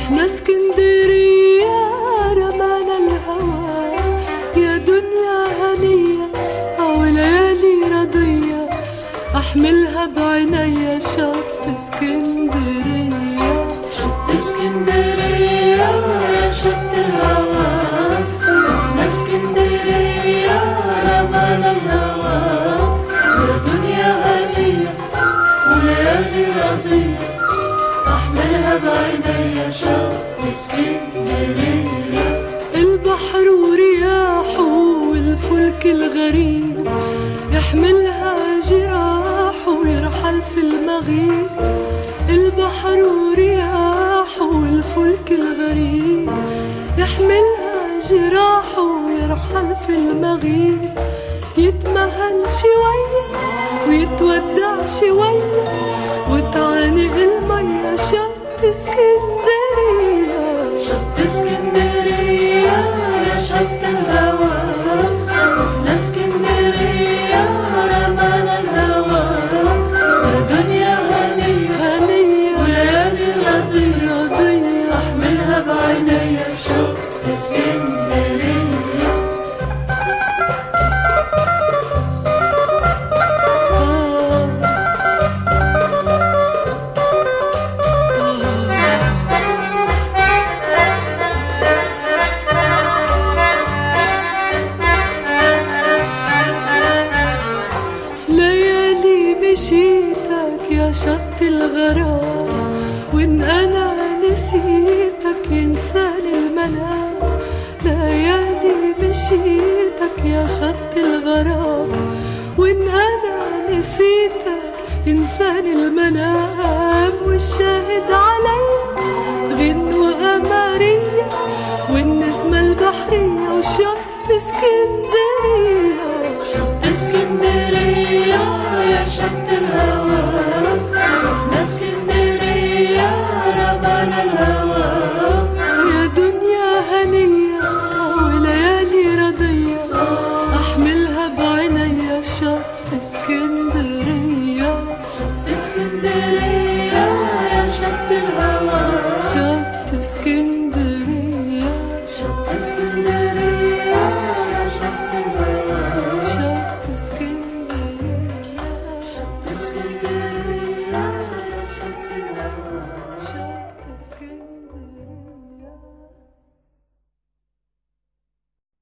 احنا اسكندرية رمانا الهوى يا دنيا هنية او ليالي رضية احملها بعينيا شط اسكندرية شط اسكندرية يا شط الهوى احنا اسكندرية رمانا الهوى يا دنيا هنية وليالي رضية احملها بعينيا شط اسكندرية البحر ورياحه والفلك الغريب يحملها جراحه ويرحل في المغيب البحر ورياحه والفلك الغريب يحملها جراحه ويرحل في المغيب يتمهل شوية ويتودع شوية وتعانق المية شط اسكندرية شط اسكندرية يا شط الهوى احنا اسكندرية رمانا الهوى يا دنيا هنية هنية وليالي رضية راضية احملها بعينيا شط اسكندرية آه. ليالي مشيتك يا شط الغرام وان انا نسيتك ينساني المنام ليالي مشيتك يا شط الغرام وان انا نسيتك ينساني المنام والشاهد عليا غنوة قمرية والنسمة البحرية وشط اسكندرية شط اسكندرية يا شط الهوى احنا اسكندرية رمانا الهوى يا دنيا هنية وليالي رضية أحملها بعينيا شط اسكندرية شط اسكندرية يا شط الهوى شط اسكندرية شط اسكندرية يا شط الهوى شط اسكندرية شط اسكندرية